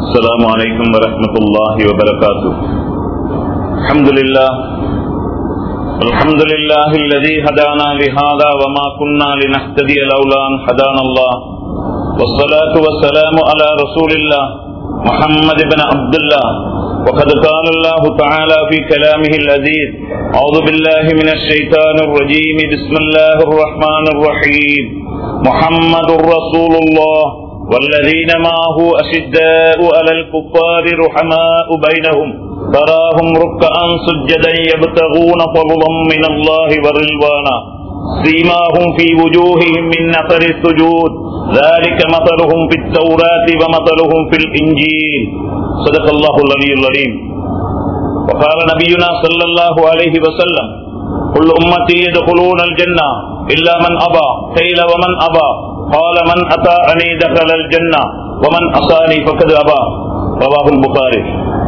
السلام عليكم ورحمة الله وبركاته الحمد لله الحمد لله الذي هدانا لهذا وما كنا لنهتدي لولا أن هدانا الله والصلاة والسلام على رسول الله محمد بن عبد الله وقد قال الله تعالى في كلامه العزيز أعوذ بالله من الشيطان الرجيم بسم الله الرحمن الرحيم محمد رسول الله والذين معه أشداء على الكفار رحماء بينهم تراهم ركعا سجدا يبتغون فضلا من الله ورضوانا سيماهم في وجوههم من نثر السجود ذلك مثلهم في التوراة ومثلهم في الإنجيل صدق الله العلي العليم وقال نبينا صلى الله عليه وسلم كل أمتي يدخلون الجنة إلا من أبى قيل ومن أبى قال من أطاعني دخل الجنة ومن أصاني فقد أبى رواه البخاري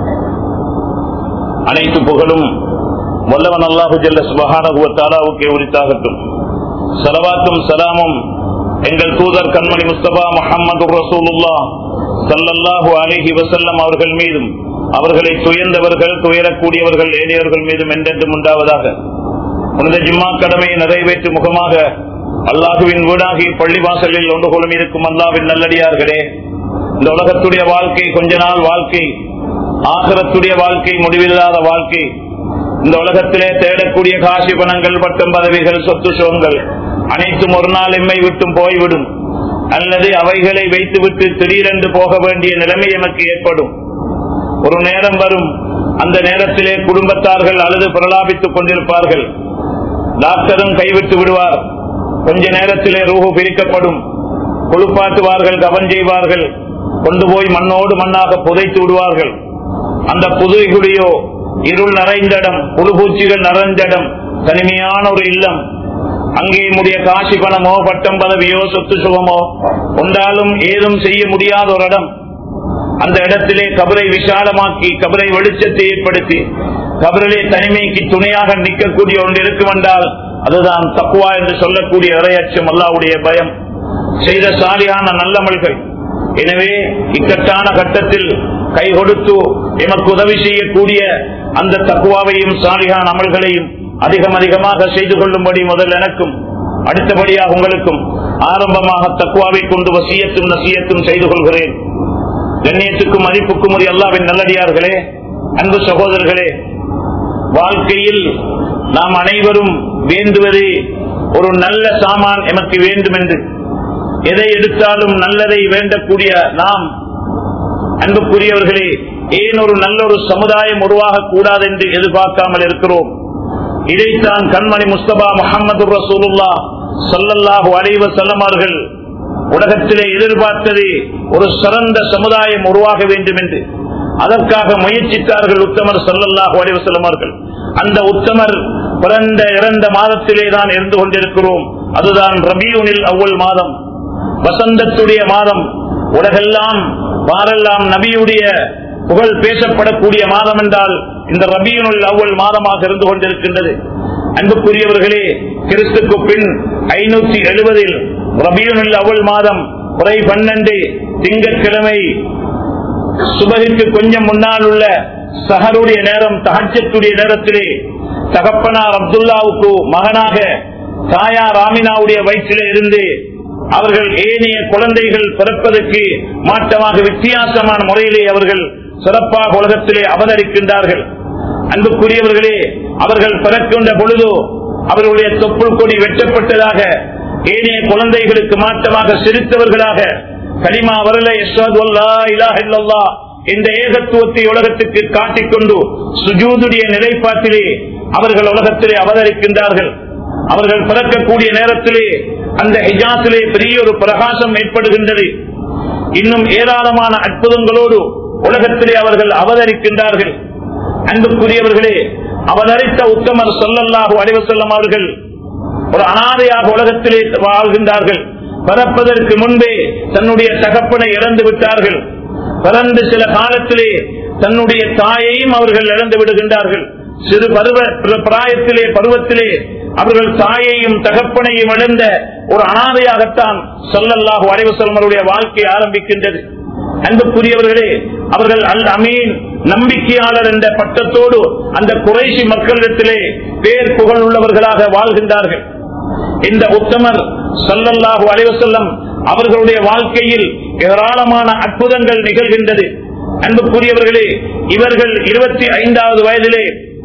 அனைத்து புகழும் வல்லவன் அல்லாஹு ஜல்ல சுபஹானகுவத்தாலாவுக்கே உரித்தாகட்டும் சலவாத்தும் சலாமும் எங்கள் தூதர் கண்மணி முஸ்தபா முஹம்மது ரசூலுல்லா சல்லல்லாஹு அலிஹி வசல்லம் அவர்கள் மீதும் அவர்களை துயர்ந்தவர்கள் துயரக்கூடியவர்கள் ஏனையவர்கள் மீதும் என்றென்றும் உண்டாவதாக புனித ஜிம்மா கடமையை நிறைவேற்றும் முகமாக அல்லாஹுவின் வீடாகி பள்ளிவாசலில் ஒன்று கொள்ளும் இருக்கும் அல்லாவின் நல்லடியார்களே இந்த உலகத்துடைய வாழ்க்கை கொஞ்ச நாள் வாழ்க்கை ஆகரத்துடைய வாழ்க்கை முடிவில்லாத வாழ்க்கை இந்த உலகத்திலே தேடக்கூடிய காசி பணங்கள் பட்டம் பதவிகள் சொத்து சோங்கள் அனைத்தும் ஒரு நாள் எம்மை விட்டும் போய்விடும் அல்லது அவைகளை வைத்துவிட்டு திடீரென்று போக வேண்டிய நிலைமை எமக்கு ஏற்படும் ஒரு நேரம் வரும் அந்த நேரத்திலே குடும்பத்தார்கள் அழுது பிரலாபித்துக் கொண்டிருப்பார்கள் டாக்டரும் கைவிட்டு விடுவார் கொஞ்ச நேரத்திலே ரூஹு பிரிக்கப்படும் குளிப்பாட்டுவார்கள் கவன் செய்வார்கள் கொண்டு போய் மண்ணோடு மண்ணாக புதைத்து விடுவார்கள் அந்த புதுகுடியோ இருள் நிறைந்த இடம் புழுபூச்சிகள் நிறைந்த இடம் தனிமையான ஒரு இல்லம் அங்கே முடிய காசி பணமோ பட்டம் பதவியோ சொத்து சுகமோ கொண்டாலும் ஏதும் செய்ய முடியாத ஒரு இடம் அந்த இடத்திலே கபரை விசாலமாக்கி கபரை வெளிச்சத்தை ஏற்படுத்தி கபரிலே தனிமைக்கு துணையாக நிற்கக்கூடிய ஒன்று இருக்கும் என்றால் அதுதான் தக்குவா என்று சொல்லக்கூடிய இறையச்சம் அல்லாவுடைய பயம் செய்த சாலியான நல்லமல்கள் எனவே இக்கட்டான கட்டத்தில் கை கொடுத்து எமக்கு உதவி செய்யக்கூடிய அந்த தக்குவாவையும் சாலிகான அமல்களையும் அதிகம் அதிகமாக செய்து கொள்ளும்படி முதல் எனக்கும் அடுத்தபடியாக உங்களுக்கும் ஆரம்பமாக தக்குவாவை கொண்டு வசியத்தும் நசியத்தும் செய்து கொள்கிறேன் கண்ணியத்துக்கும் மதிப்புக்கும் உரிய அல்லாவின் நல்லடியார்களே அன்பு சகோதரர்களே வாழ்க்கையில் நாம் அனைவரும் வேண்டுவது ஒரு நல்ல சாமான் எமக்கு வேண்டும் என்று எதை எடுத்தாலும் நல்லதை வேண்டக்கூடிய நாம் அன்புக்குரியவர்களே ஏன் ஒரு நல்ல ஒரு சமுதாயம் உருவாக கூடாது என்று எதிர்பார்க்காமல் இருக்கிறோம் இதைத்தான் கண்மணி முஸ்தபா முகமது ரசூலுல்லா சொல்லல்லாஹு அலைவ செல்லமார்கள் உலகத்திலே எதிர்பார்த்தது ஒரு சிறந்த சமுதாயம் உருவாக வேண்டும் என்று அதற்காக முயற்சித்தார்கள் உத்தமர் சொல்லல்லாஹு அலைவ செல்லமார்கள் அந்த உத்தமர் பிறந்த இறந்த மாதத்திலே தான் இருந்து கொண்டிருக்கிறோம் அதுதான் ரபியூனில் அவ்வள் மாதம் வசந்தத்துடைய மாதம் உலகெல்லாம் வாரெல்லாம் நபியுடைய புகழ் பேசப்படக்கூடிய மாதம் என்றால் இந்த ரபியுனுள் அவ்வள் மாதமாக இருந்து கொண்டிருக்கின்றது அன்புக்குரியவர்களே கிறிஸ்துக்கு பின் ஐநூத்தி எழுபதில் ரபியுனுள் அவ்வள் மாதம் குறை பன்னெண்டு திங்கட்கிழமை சுபகிற்கு கொஞ்சம் முன்னால் உள்ள சஹருடைய நேரம் தகச்சத்துடைய நேரத்திலே தகப்பனார் அப்துல்லாவுக்கு மகனாக தாயா ராமினாவுடைய வயிற்றிலே இருந்து அவர்கள் ஏனைய குழந்தைகள் பிறப்பதற்கு மாற்றமாக வித்தியாசமான முறையிலே அவர்கள் சிறப்பாக உலகத்திலே அவதரிக்கின்றார்கள் அன்புக்குரியவர்களே அவர்கள் பிறக்கின்ற பொழுதோ அவர்களுடைய தொப்புள் கொடி வெட்டப்பட்டதாக ஏனைய குழந்தைகளுக்கு மாற்றமாக சிரித்தவர்களாக கலிமா வரல இல்லல்லா இந்த ஏகத்துவத்தை உலகத்துக்கு காட்டிக்கொண்டு சுஜூதுடைய நிலைப்பாட்டிலே அவர்கள் உலகத்திலே அவதரிக்கின்றார்கள் அவர்கள் பிறக்கக்கூடிய நேரத்திலே அந்த ஹிஜாத்திலே பெரிய ஒரு பிரகாசம் ஏற்படுகின்றது இன்னும் ஏராளமான அற்புதங்களோடு உலகத்திலே அவர்கள் அவதரிக்கின்றார்கள் அன்புக்குரியவர்களே அவதரித்த உத்தமர் சொல்லல்லாஹு அடைவு செல்லும் அவர்கள் ஒரு அனாதையாக உலகத்திலே வாழ்கின்றார்கள் பிறப்பதற்கு முன்பே தன்னுடைய தகப்பனை இழந்து விட்டார்கள் பிறந்து சில காலத்திலே தன்னுடைய தாயையும் அவர்கள் இழந்து விடுகின்றார்கள் சிறு பருவ பிராயத்திலே பருவத்திலே அவர்கள் தாயையும் தகப்பனையும் இழந்த ஒரு அனாதையாகத்தான் சொல்லல்லாஹு அலைவசல்மருடைய வாழ்க்கை ஆரம்பிக்கின்றது அன்புக்குரியவர்களே அவர்கள் அல் அமீன் நம்பிக்கையாளர் என்ற பட்டத்தோடு அந்த குறைசி மக்களிடத்திலே பேர் புகழ் உள்ளவர்களாக வாழ்கின்றார்கள் இந்த உத்தமர் சல்லல்லாஹு அலைவசல்லம் அவர்களுடைய வாழ்க்கையில் ஏராளமான அற்புதங்கள் நிகழ்கின்றது அன்புக்குரியவர்களே இவர்கள் இருபத்தி ஐந்தாவது வயதிலே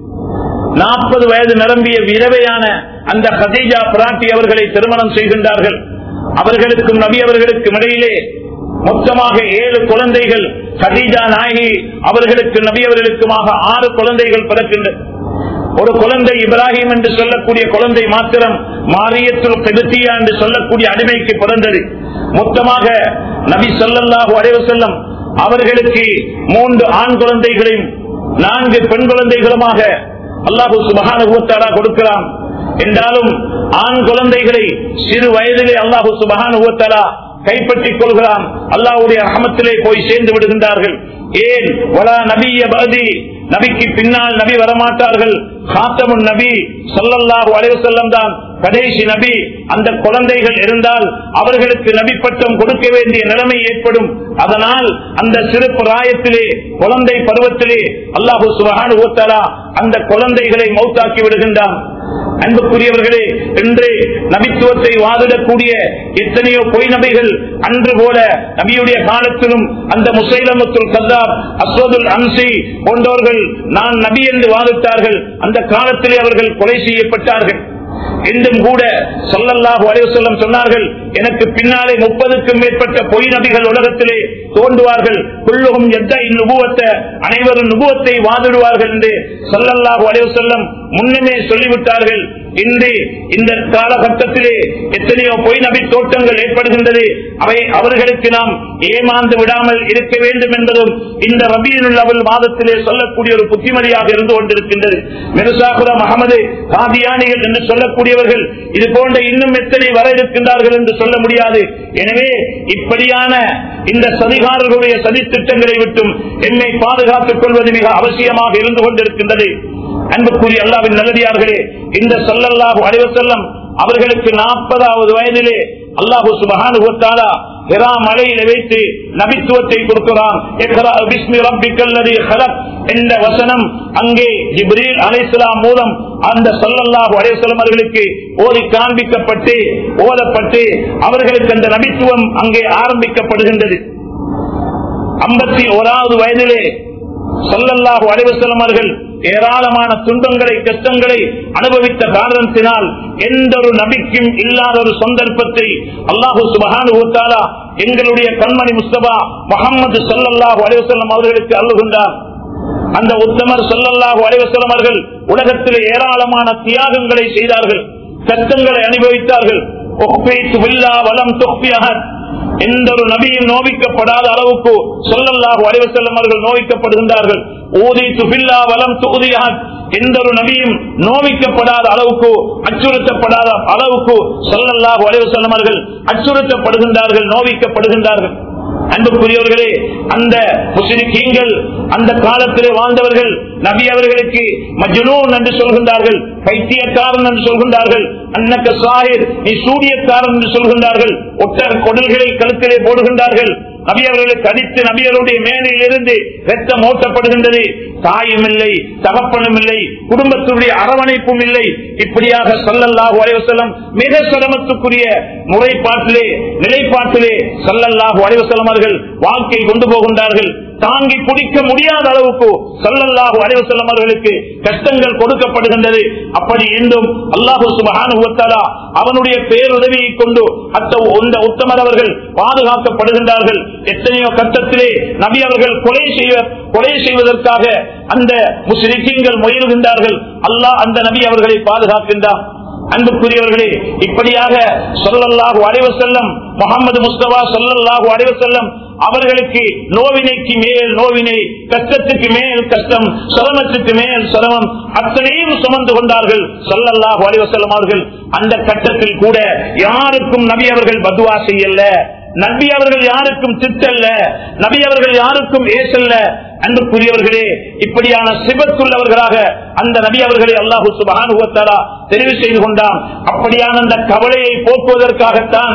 நாற்பது வயது நிரம்பிய விதவையான அந்த ஹதீஜா பிராட்டி அவர்களை திருமணம் செய்கின்றார்கள் அவர்களுக்கும் நபி அவர்களுக்கும் இடையிலே மொத்தமாக ஏழு குழந்தைகள் ஹதீஜா நாயகி அவர்களுக்கு நபி அவர்களுக்குமாக ஆறு குழந்தைகள் பிறக்கின்றன ஒரு குழந்தை இப்ராஹிம் என்று சொல்லக்கூடிய குழந்தை மாத்திரம் மாரியத்துல் பெருத்தியா என்று சொல்லக்கூடிய அடிமைக்கு பிறந்தது மொத்தமாக நபி சொல்லல்லாஹு அடைவு செல்லம் அவர்களுக்கு மூன்று ஆண் குழந்தைகளையும் நான்கு பெண் குழந்தைகளுமாக அல்லாஹு சுபகானுபவத்தாரா கொடுக்கிறான் என்றாலும் ஆண் குழந்தைகளை சிறு வயதிலே அல்லாஹு சுபகானுபவத்தாரா கைப்பற்றிக் கொள்கிறான் அல்லாவுடைய அகமத்திலே போய் சேர்ந்து விடுகின்றார்கள் ஏன் வலா நபிய பதி நபிக்கு பின்னால் நபி வரமாட்டார்கள் காத்தமுன் நபி சொல்லல்லாஹு அலைவு செல்லம் தான் கடைசி நபி அந்த குழந்தைகள் இருந்தால் அவர்களுக்கு நபி பட்டம் கொடுக்க வேண்டிய நிலைமை ஏற்படும் அதனால் அந்த சிறு பிராயத்திலே குழந்தை பருவத்திலே அல்லாஹு சுபஹானு ஓத்தலா அந்த குழந்தைகளை மௌத்தாக்கி விடுகின்றான் அன்புக்குரியவர்களே இன்று நபித்துவத்தை வாதிடக்கூடிய எத்தனையோ பொய் நபிகள் அன்று போல நபியுடைய காலத்திலும் அந்த முசைலமுத்துல் கத்தார் அஸ்வதுல் அன்சி போன்றவர்கள் நான் நபி என்று வாதிட்டார்கள் அந்த காலத்திலே அவர்கள் கொலை செய்யப்பட்டார்கள் என்றும் கூட சொல்லல்லாஹு அலைவசல்லம் சொன்னார்கள் எனக்கு பின்னாலே முப்பதுக்கும் மேற்பட்ட பொய் நபிகள் உலகத்திலே தோன்றுவார்கள் குள்ளுகும் எத்த இந்நுபுவத்த அனைவரும் நுபுவத்தை வாதிடுவார்கள் என்று சொல்லல்லாஹு அலைவசல்லம் முன்னமே சொல்லிவிட்டார்கள் இன்று இந்த காலகட்டத்திலே எத்தனையோ பொய் நபி தோட்டங்கள் ஏற்படுகின்றது அவை அவர்களுக்கு நாம் ஏமாந்து விடாமல் இருக்க வேண்டும் என்பதும் இந்த ரபியுல் அவல் மாதத்திலே சொல்லக்கூடிய ஒரு புத்திமதியாக இருந்து கொண்டிருக்கின்றது மிருசாகுரம் அகமது காதியானிகள் என்று சொல்லக்கூடியவர்கள் இது போன்ற இன்னும் எத்தனை வர இருக்கின்றார்கள் என்று சொல்ல முடியாது எனவே இப்படியான இந்த சதிகாரர்களுடைய சதித்திட்டங்களை விட்டும் என்னை பாதுகாத்துக் கொள்வது மிக அவசியமாக இருந்து கொண்டிருக்கின்றது அன்புக்குரிய அல்லாவின் நல்லடியார்களே இந்த சொல்லல்லாஹு அலைவ செல்லம் அவர்களுக்கு நாற்பதாவது வயதிலே அல்லாஹு சுபகானுவத்தாலா ஹெரா மலையில வைத்து நபித்துவத்தை கொடுக்கிறான் என்ற வசனம் அங்கே ஜிப்ரீல் அலைசலாம் மூலம் அந்த சொல்லல்லாஹு அலைவசலம் அவர்களுக்கு ஓதி காண்பிக்கப்பட்டு ஓதப்பட்டு அவர்களுக்கு அந்த நபித்துவம் அங்கே ஆரம்பிக்கப்படுகின்றது ஐம்பத்தி ஓராவது வயதிலே சொல்லல்லாஹு அலைவசலம் அவர்கள் ஏராளமான துன்பங்களை கஷ்டங்களை அனுபவித்த காரணத்தினால் எந்த ஒரு நபிக்கும் இல்லாத ஒரு சந்தர்ப்பத்தை அல்லாஹு சுபஹானு எங்களுடைய கண்மணி முஸ்தபா முகமது சொல்லல்லாஹு அலைவசல்லம் அவர்களுக்கு அள்ளுகின்றார் அந்த உத்தமர் சொல்லல்லாஹு அலைவசல்லம் அவர்கள் உலகத்தில் ஏராளமான தியாகங்களை செய்தார்கள் கஷ்டங்களை அனுபவித்தார்கள் வலம் தொப்பியாக எந்த ஒரு நபியும் நோவிக்கப்படாத அளவுக்கு சொல்லல்லாஹு அலைவசல்லம் அவர்கள் நோவிக்கப்படுகின்றார்கள் ஊதி துபில்லா வலம் தூதியான் எந்த ஒரு நபியும் நோவிக்கப்படாத அளவுக்கு அச்சுறுத்தப்படாத அளவுக்கு சொல்லல்லாஹு அலைவசல்லம் அவர்கள் அச்சுறுத்தப்படுகின்றார்கள் நோவிக்கப்படுகின்றார்கள் அன்புக்குரியவர்களே அந்த முஸ்லிம்கள் அந்த காலத்திலே வாழ்ந்தவர்கள் நபி அவர்களுக்கு மஜ்னூன் என்று சொல்கின்றார்கள் பைத்தியக்காரன் என்று சொல்கின்றார்கள் அன்னக்க சாஹிர் நீ சூரியக்காரன் என்று சொல்கின்றார்கள் ஒட்டர் கொடல்களை கழுத்திலே போடுகின்றார்கள் நபி அவர்களுக்கு அடித்து நபியருடைய மேலையில் இருந்து ரத்தம் ஓட்டப்படுகின்றது தாயும் இல்லை தகப்பனும் இல்லை குடும்பத்தினுடைய அரவணைப்பும் இல்லை இப்படியாக சல்லல்லாஹு அலைவசல்லம் மிக சிரமத்துக்குரிய முறைப்பாட்டிலே நிலைப்பாட்டிலே சல்லல்லாஹு அலைவசல்லம் அவர்கள் வாழ்க்கை கொண்டு போகின்றார்கள் தாங்கி பிடிக்க முடியாத அளவுக்கு சல்லல்லாஹு அலைவசல்லம் அவர்களுக்கு கஷ்டங்கள் கொடுக்கப்படுகின்றது அப்படி இருந்தும் அல்லாஹு சுபஹானுவத்தாலா அவனுடைய பேருதவியை கொண்டு அத்த இந்த உத்தமர் அவர்கள் பாதுகாக்கப்படுகின்றார்கள் எத்தனையோ கட்டத்திலே நபி அவர்கள் கொலை செய்ய கொலை செய்வதற்காக அந்த முஸ்லிம்கள் முயல்கின்றார்கள் அல்லாஹ் அந்த நபி அவர்களை பாதுகாக்கின்றார் அன்புக்குரியவர்களே இப்படியாக சொல்லல்லாஹு அலைவ செல்லம் முகமது முஸ்தபா சொல்லல்லாஹு அலைவ செல்லம் அவர்களுக்கு நோவினைக்கு மேல் நோவினை கஷ்டத்துக்கு மேல் கஷ்டம் சிரமத்துக்கு மேல் சிரமம் அத்தனையும் சுமந்து கொண்டார்கள் சொல்லல்லாஹு அலைவ செல்லம் அவர்கள் அந்த கட்டத்தில் கூட யாருக்கும் நபி அவர்கள் பதுவா செய்யல நபி அவர்கள் யாருக்கும் திட்டல்ல நபி அவர்கள் யாருக்கும் ஏசல்ல அன்புக்குரியவர்களே இப்படியான சிபத்துள்ளவர்களாக அந்த நபி அவர்களை அல்லாஹு சுபானுவத்தாரா தெரிவு செய்து கொண்டான் அப்படியான அந்த கவலையை போக்குவதற்காகத்தான்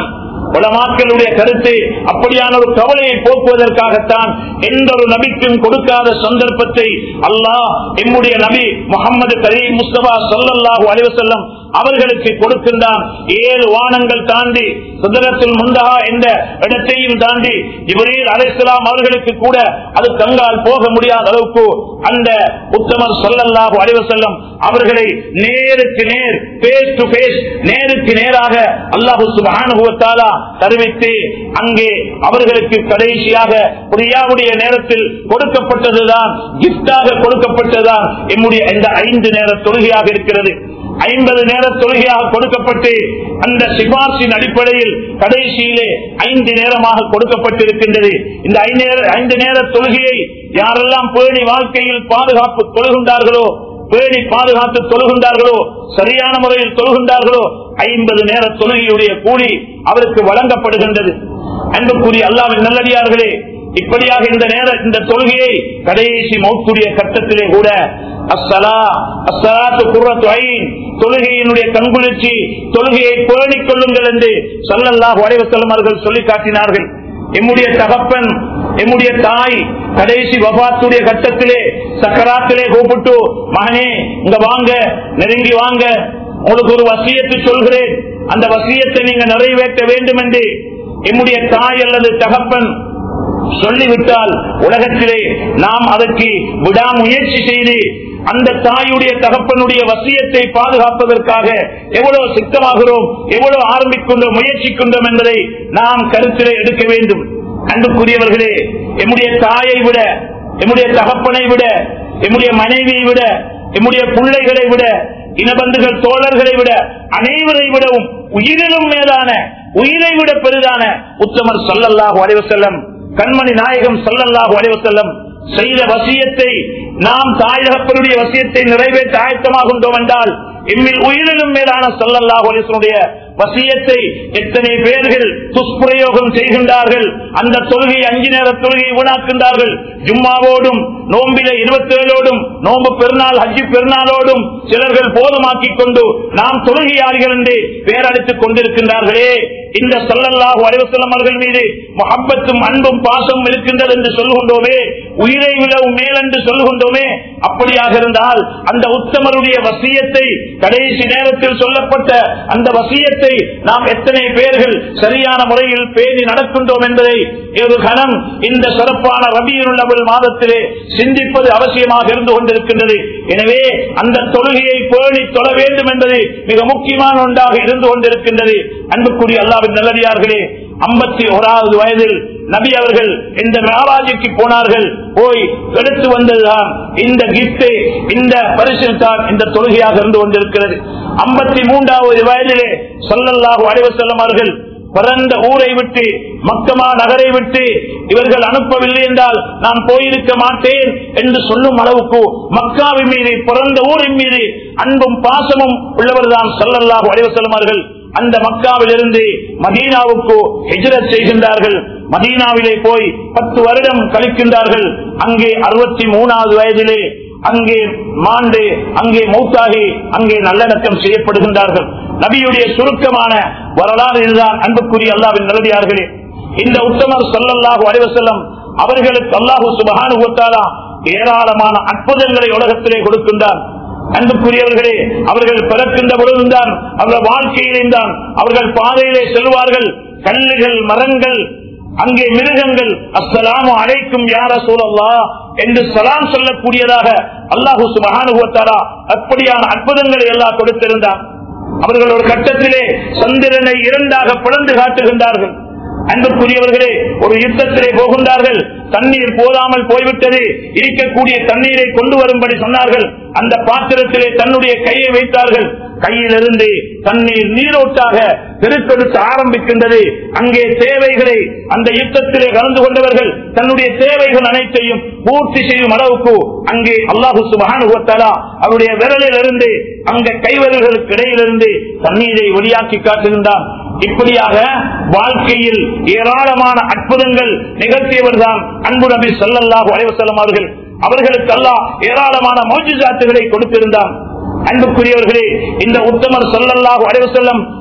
உலமாக்களுடைய கருத்து அப்படியான ஒரு கவலையை போக்குவதற்காகத்தான் எந்த ஒரு நபிக்கும் கொடுக்காத சந்தர்ப்பத்தை அல்லாஹ் எம்முடைய நபி முகமது கரீம் முஸ்தபா சொல்லல்லாஹு அலைவசல்லம் அவர்களுக்கு கொடுக்கின்றான் ஏழு வானங்கள் தாண்டி சுதரத்தில் முந்தகா என்ற இடத்தையும் தாண்டி இவரையில் அலைசலாம் அவர்களுக்கு கூட அது தங்கால் போக முடியாத அளவுக்கு அந்த உத்தமர் சொல்லல்லாஹு அலைவசல்லம் அவர்களை நேருக்கு நேர் பேஸ் டு பேஸ் நேருக்கு நேராக அல்லாஹு சுபானுபவத்தாலா தெரிவித்து அங்கே அவர்களுக்கு கடைசியாக பிரியாவுடைய நேரத்தில் கொடுக்கப்பட்டதுதான் கிப்டாக கொடுக்கப்பட்டதுதான் எம்முடைய இந்த ஐந்து நேர தொழுகையாக இருக்கிறது ஐம்பது நேர தொழுகையாக கொடுக்கப்பட்டு அந்த சிபார்சின் அடிப்படையில் கடைசியிலே ஐந்து நேரமாக கொடுக்கப்பட்டிருக்கின்றது இந்த ஐந்து நேர ஐந்து நேர தொழுகையை யாரெல்லாம் பேணி வாழ்க்கையில் பாதுகாப்பு தொழுகின்றார்களோ பேணி பாதுகாத்து தொழுகின்றார்களோ சரியான முறையில் தொழுகின்றார்களோ ஐம்பது நேர தொழுகையுடைய கூலி அவருக்கு வழங்கப்படுகின்றது அன்புக்குரிய அல்லாவின் நல்லடியார்களே இப்படியாக இந்த நேர இந்த தொழுகையை கடைசி மௌத்துடைய கட்டத்திலே கூட அஸ்ஸலா அஸ்ஸலாத்து குர்ரத்து ஐன் தொழுகையினுடைய கண்குளிர்ச்சி தொழுகையை பேணிக் கொள்ளுங்கள் என்று சொல்லல்லாஹு அலைஹி வஸல்லம் அவர்கள் சொல்லி காட்டினார்கள் எம்முடைய தகப்பன் எம்முடைய தாய் கடைசி வபாத்துடைய கட்டத்திலே சக்கராத்திலே கூப்பிட்டு மகனே இங்க வாங்க நெருங்கி வாங்க உங்களுக்கு ஒரு வசியத்தை சொல்கிறேன் அந்த வசியத்தை நீங்க நிறைவேற்ற வேண்டும் என்று எம்முடைய தாய் அல்லது தகப்பன் சொல்லிவிட்டால் உலகத்திலே நாம் அதற்கு விடாமுயற்சி செய்து அந்த தாயுடைய தகப்பனுடைய வசியத்தை பாதுகாப்பதற்காக எவ்வளவு சித்தமாகிறோம் எவ்வளவு ஆரம்பிக்கின்றோம் முயற்சிக்கின்றோம் என்பதை நாம் கருத்திலே எடுக்க வேண்டும் அன்புக்குரியவர்களே எம்முடைய தாயை விட எம்முடைய தகப்பனை விட எம்முடைய மனைவியை விட எம்முடைய பிள்ளைகளை விட இனபந்துகள் தோழர்களை விட அனைவரை விடவும் உயிரிலும் மேலான உயிரை விட பெரிதான உத்தமர் சொல்லல்லாஹு அலைவசல்லம் கண்மணி நாயகம் சொல்லல்லாஹு அலைவசல்லம் செய்த வசியத்தை நாம் தாயகப்பனுடைய வசியத்தை நிறைவேற்ற ஆயத்தமாகின்றோம் என்றால் எம்மில் உயிரிலும் மேலான சொல்லல்லாஹு அலிசனுடைய வசியத்தை எத்தனை பேர்கள் துஷ்பிரயோகம் செய்கின்றார்கள் அந்த தொழுகை அஞ்சு நேர தொழுகையை வீணாக்கின்றார்கள் ஜும்மாவோடும் நோம்பில இருபத்தி ஏழோடும் நோம்பு பெருநாள் ஹஜ்ஜி பெருநாளோடும் சிலர்கள் போதுமாக்கிக் கொண்டு நாம் தொழுகையாளிகள் என்று பேரடித்துக் கொண்டிருக்கின்றார்களே இந்த சொல்லல்லாஹு அலைவசல்லம் அவர்கள் மீது முகப்பத்தும் அன்பும் பாசமும் இருக்கின்றது என்று சொல்லுகின்றோமே உயிரை விடவும் மேல் என்று சொல்லுகின்றோமே அப்படியாக இருந்தால் அந்த உத்தமருடைய வசியத்தை கடைசி நேரத்தில் சொல்லப்பட்ட அந்த வசியத்தை நாம் எத்தனை பேர்கள் சரியான முறையில் பேணி நடக்கின்றோம் என்பதை ஒரு கணம் இந்த சிறப்பான ரபியுள்ளவள் மாதத்திலே சிந்திப்பது அவசியமாக இருந்து கொண்டிருக்கின்றது எனவே அந்த தொழுகையை பேணி தொழ வேண்டும் என்பது மிக முக்கியமான ஒன்றாக இருந்து கொண்டிருக்கின்றது அன்புக்குரிய அல்லாவின் நல்லடியார்களே ஐம்பத்தி ஓராவது வயதில் நபி அவர்கள் இந்த மேராஜுக்கு போனார்கள் போய் எடுத்து வந்ததுதான் இந்த கிஃப்ட் இந்த பரிசில் தான் இந்த தொழுகையாக இருந்து கொண்டிருக்கிறது ஐம்பத்தி மூன்றாவது வயதிலே சொல்லல்லாஹு அடைவு செல்லமார்கள் பிறந்த ஊரை விட்டு மக்கமா நகரை விட்டு இவர்கள் அனுப்பவில்லை என்றால் நான் போயிருக்க மாட்டேன் என்று சொல்லும் அளவுக்கு மக்காவின் மீது பிறந்த ஊரின் மீது அன்பும் பாசமும் உள்ளவர்தான் சொல்லல்லாஹு அடைவு செல்லுமார்கள் அந்த மக்காவில் இருந்து மதீனாவுக்கு ஹிஜரத் செய்கின்றார்கள் மதீனாவிலே போய் பத்து வருடம் கழிக்கின்றார்கள் அங்கே அறுபத்தி மூணாவது வயதிலே அங்கே மாண்டு அங்கே மூத்தாகி அங்கே நல்லடக்கம் செய்யப்படுகின்றார்கள் நபியுடைய சுருக்கமான வரலாறு இதுதான் அன்புக்குரிய அல்லாவின் நல்லடியார்களே இந்த உத்தமர் சொல்லல்லாஹு அலைவசல்லம் அவர்களுக்கு அல்லாஹு சுபகானுபத்தாலா ஏராளமான அற்புதங்களை உலகத்திலே கொடுக்கின்றார் அன்புக்குரியவர்களே அவர்கள் பிறக்கின்ற பொழுதுதான் அவர்கள் வாழ்க்கையிலே தான் அவர்கள் பாதையிலே செல்வார்கள் கல்லுகள் மரங்கள் அங்கே மிருகங்கள் அஸ்ஸலாமு அழைக்கும் யார சூழல்லா என்று சலாம் சொல்லக்கூடியதாக அல்லாஹு சுபகானுபவத்தாரா அப்படியான அற்புதங்களை எல்லாம் கொடுத்திருந்தார் அவர்கள் ஒரு கட்டத்திலே சந்திரனை இரண்டாக பிளந்து காட்டுகின்றார்கள் அன்புக்குரியவர்களே ஒரு யுத்தத்திலே போகின்றார்கள் தண்ணீர் போதாமல் போய்விட்டது இருக்கக்கூடிய தண்ணீரை கொண்டு வரும்படி சொன்னார்கள் அந்த பாத்திரத்திலே தன்னுடைய கையை வைத்தார்கள் கையிலிருந்து தண்ணீர் நீரோட்டாக பெருக்கெடுத்து ஆரம்பிக்கின்றது அங்கே தேவைகளை அந்த யுத்தத்திலே கலந்து கொண்டவர்கள் தன்னுடைய தேவைகள் அனைத்தையும் பூர்த்தி செய்யும் அளவுக்கு அங்கே அல்லாஹு சுபானுவத்தாலா அவருடைய விரலில் இருந்து அங்க கைவிரல்களுக்கு இடையிலிருந்து தண்ணீரை வெளியாக்கி காட்டுகின்றார் இப்படியாக வாழ்க்கையில் ஏராளமான அற்புதங்கள் நிகழ்த்தியவர்தான் அன்பு நபி சொல்லல்லாஹு அலைவசல்லம் அவர்கள் அவர்களுக்கு அல்லாஹ் ஏராளமான மௌஜிசாத்துகளை கொடுத்திருந்தார் அன்புக்குரியவர்களே இந்த உத்தமர் சொல்லல்லாஹு அலைவசல்லம்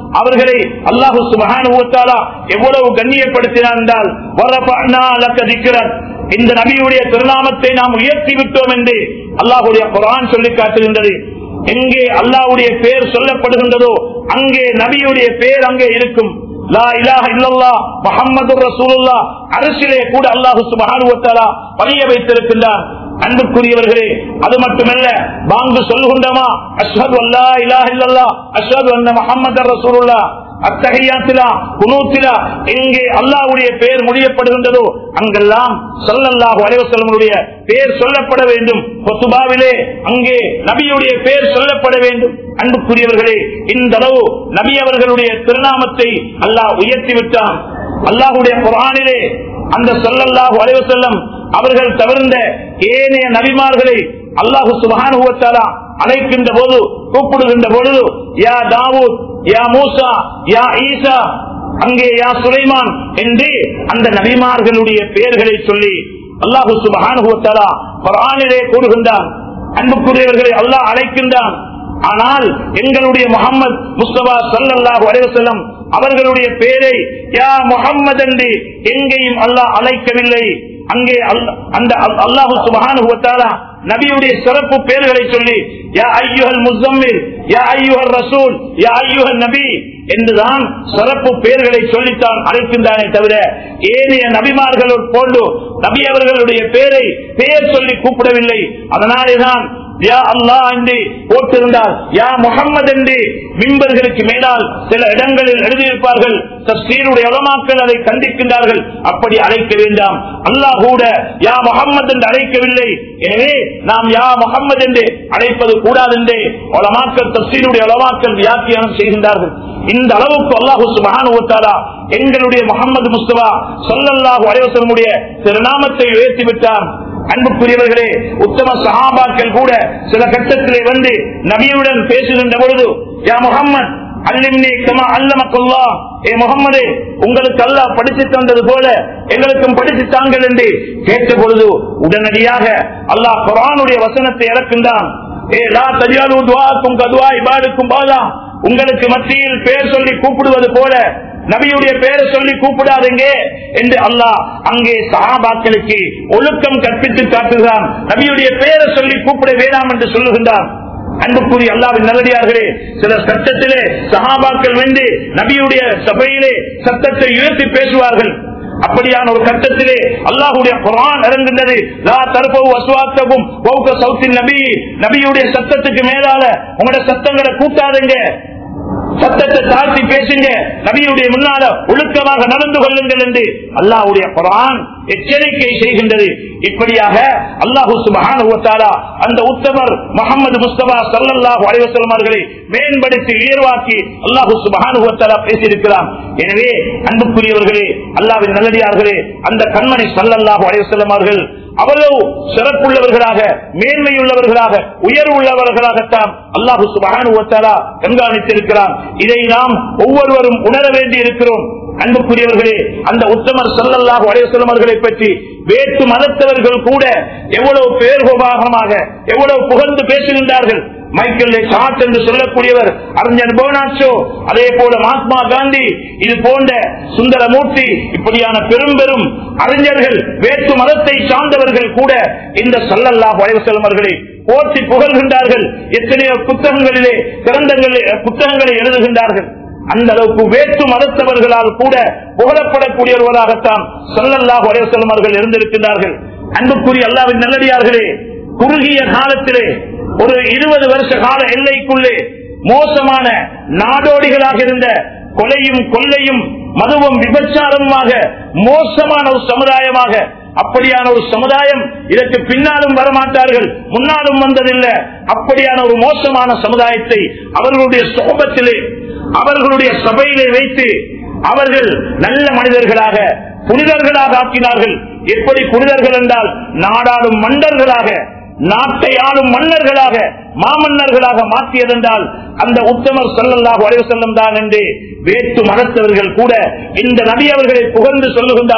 அவர்களை அல்லாஹு சுபஹானுவத்தாலா எவ்வளவு கண்ணியப்படுத்தினார் என்றால் வரபஅனா லக திக்ரன். இந்த நபியுடைய திருநாமத்தை நாம் உயர்த்தி விட்டோம் என்று அல்லாஹுடைய குரான் சொல்லி காட்டுகின்றது எங்கே அல்லாஹ்வுடைய பெயர் சொல்லப்படுகின்றதோ அங்கே நபியுடைய பெயர் அங்கே இருக்கும் லா இலாஹ இல்லல்லாஹ் முஹம்மதுர் ரசூலுல்லாஹ் அரசிலே கூட அல்லாஹ் சுப்ஹானஹு வ தஆலா பதிய வைத்திருக்கின்றார் அன்புக்குரியவர்களே அது மட்டுமல்ல பாங்கு சொல்லுகின்றமா அஷ்ஹது அல்லா இலாஹ இல்லல்லாஹ் அஷ்ஹது அன்ன முஹம்மதர் ரசூலுல்லாஹ் அத்தகையாத்திலா குனூத்திலா எங்கே அல்லாஹ்வுடைய பெயர் முடியப்படுகின்றதோ அங்கெல்லாம் ஸல்லல்லாஹு அலைஹி வஸல்லமுடைய பெயர் சொல்லப்பட வேண்டும் கொத்துபாவிலே அங்கே நபியுடைய பெயர் சொல்லப்பட வேண்டும் அன்புக்குரியவர்களே இந்த அளவு நபி அவர்களுடைய திருநாமத்தை அல்லாஹ் உயர்த்தி விட்டான் அல்லாஹுடைய குரானிலே அந்த சொல்லல்லாஹு அலைஹி வஸல்லம் அவர்கள் தவிர்ந்த ஏனைய நபிமார்களை அல்லாஹு சுபஹானுவத்தாலா அழைக்கின்ற போது கூப்பிடுகின்ற பொழுது யா தாவூத் யா மூசா யா ஈசா அங்கே யா சுலைமான் என்று அந்த நபிமார்களுடைய பெயர்களை சொல்லி அல்லாஹு சுபஹானுவத்தாலா குரானிலே கூறுகின்றான் அன்புக்குரியவர்களை அல்லாஹ் அழைக்கின்றான் ஆனால் எங்களுடைய முகமது முஸ்தபா சல்லல்லாஹு அலைவசல்லம் அவர்களுடைய பெயரை யா முகம்மது என்று எங்கேயும் அல்லாஹ் அழைக்கவில்லை அங்கே அல்ல- அந்த அல்- அல்லாஹு சுபஹானஹு வ தஆலா நபியுடைய சிறப்பு பெயர்களை சொல்லி யா ஐயுஹல் முஸம்மில் யா ஐயுஹல் ரசூல் யா ஐயுஹல் நபி என்றுதான் சிறப்பு பெயர்களை சொல்லித்தான் அழைக்கின்றானே தவிர ஏனைய நபிமார்கள் போன்று நபி அவர்களுடைய பெயரை பெயர் சொல்லி கூப்பிடவில்லை அதனாலேதான் யா அல்லாஹ் என்று போட்டிருந்தால் யா முகம்மது என்று மின்பர்களுக்கு மேலால் சில இடங்களில் எழுதியிருப்பார்கள் தஸ்தீருடைய உலமாக்கள் அதை கண்டிக்கின்றார்கள் அப்படி அழைக்க வேண்டாம் அல்லாஹ் கூட யா முகம்மது என்று அழைக்கவில்லை எனவே நாம் யா முகம்மது என்று அழைப்பது கூடாது என்றே உலமாக்கள் தஸ்தீருடைய உலமாக்கள் வியாக்கியானம் செய்கின்றார்கள் இந்த அளவுக்கு அல்லாஹு சுபஹானுவத்தாலா எங்களுடைய முகமது முஸ்தபா சொல்லல்லாஹு அலைவசனுடைய திருநாமத்தை உயர்த்தி விட்டார் அன்புக்குரியவர்களே உத்தம சஹாபாக்கள் கூட சில கட்டத்திலே வந்து நபியுடன் பேசுகின்ற பொழுது யா முகம்மது அல்லிம்னி கமா அல்லமக்குல்லா ஏ முகம்மதே உங்களுக்கு அல்லாஹ் படித்து தந்தது போல எங்களுக்கும் படித்து தாங்கள் என்று கேட்ட பொழுது உடனடியாக அல்லாஹ் குரானுடைய வசனத்தை இறக்கின்றான் ஏ லா தஜாலு துவாக்கும் கதுவா இபாடுக்கும் பாதா உங்களுக்கு மத்தியில் பெயர் சொல்லி கூப்பிடுவது போல நபியுடைய பெயரை சொல்லி கூப்பிடாதீங்க என்று அல்லாஹ் அங்கே சஹாபாக்களுக்கு ஒழுக்கம் கற்பித்து காட்டுகிறான் நபியுடைய பெயரை சொல்லி கூப்பிட வேண்டாம் என்று சொல்லுகின்றான் அன்புக்குரிய அல்லாவின் நல்லடியார்களே சில சட்டத்திலே சஹாபாக்கள் வந்து நபியுடைய சபையிலே சத்தத்தை உயர்த்தி பேசுவார்கள் அப்படியான ஒரு கட்டத்திலே அல்லாஹுடைய குரான் இறங்குகின்றது லா தரப்பவு அசுவாக்கவும் பௌக்க சவுத்தின் நபி நபியுடைய சத்தத்துக்கு மேலால உங்களுடைய சத்தங்களை கூட்டாதுங்க சத்தத்தை தாழ்த்தி பேசுங்க நபியுடைய முன்னால ஒழுக்கமாக நடந்து கொள்ளுங்கள் என்று அல்லாஹ்வுடைய குரான் எச்சரிக்கை செய்கின்றது இப்படியாக அல்லாஹு சுபஹானஹு வ தஆலா அந்த உத்தமர் முகமது முஸ்தபா ஸல்லல்லாஹு அலைஹி வஸல்லம் அவர்களை மேம்படுத்தி உயர்வாக்கி அல்லாஹு சுபஹானஹு வ தஆலா பேசியிருக்கிறார் எனவே அன்புக்குரியவர்களே அல்லாஹ்வின் நல்லடியார்களே அந்த கண்மணி ஸல்லல்லாஹு அலைஹி வஸல்லம் அவர்கள் அவ்வளவு சிறப்புள்ளவர்களாக மேன்மையுள்ளவர்களாக உயர்வுள்ளவர்களாகத்தான் அல்லாஹு சுபஹானஹு வ தஆலா கண்காணித்திருக்கிறான் இதை நாம் ஒவ்வொருவரும் உணர வேண்டி இருக்கிறோம் அன்புக்குரியவர்களே அந்த உத்தமர் சல்லல்லாஹு அலைவசல்லம் அவர்களை பற்றி வேற்று மதத்தவர்கள் கூட எவ்வளவு பேர்கோபாகமாக எவ்வளவு புகழ்ந்து பேசுகின்றார்கள் மைக்கேல் சாட் என்று சொல்லக்கூடியவர் அறிஞர் போனாச்சோ அதே போல மகாத்மா காந்தி இது போன்ற சுந்தரமூர்த்தி இப்படியான பெரும் பெரும் அறிஞர்கள் வேற்று மதத்தை சார்ந்தவர்கள் கூட இந்த சல்லல்லாஹு அலைவசல்லம் அவர்களை போற்றி புகழ்கின்றார்கள் எத்தனையோ புத்தகங்களிலே கிரந்தங்களிலே புத்தகங்களை எழுதுகின்றார்கள் அந்த அளவுக்கு வேற்று மதத்தவர்களால் கூட புகழப்படக்கூடியவர்களாகத்தான் சொல்லல்லாஹு அலைவசல்லம் அவர்கள் இருந்திருக்கின்றார்கள் அன்புக்குரிய அல்லாவின் நல்லடியார்களே குறுகிய காலத்திலே ஒரு இருபது வருஷ கால எல்லைக்குள்ளே மோசமான நாடோடிகளாக இருந்த கொலையும் கொள்ளையும் மதுவும் விபச்சாரமாக மோசமான ஒரு சமுதாயமாக அப்படியான ஒரு சமுதாயம் இதற்கு பின்னாலும் வரமாட்டார்கள் முன்னாலும் வந்ததில்லை அப்படியான ஒரு மோசமான சமுதாயத்தை அவர்களுடைய சோபத்திலே அவர்களுடைய சபையிலே வைத்து அவர்கள் நல்ல மனிதர்களாக புனிதர்களாக ஆக்கினார்கள் எப்படி புனிதர்கள் என்றால் நாடாளும் மன்னர்களாக நாட்டை ஆளும் மன்னர்களாக மாமன்னர்களாக மாற்றியதென்றால் அந்த உத்தமர் சொல்லல்லாக வரைவு செல்லும் தான் என்று வேற்று மதத்தவர்கள் கூட இந்த நபி அவர்களை புகழ்ந்து சொல்லுகின்றார்கள்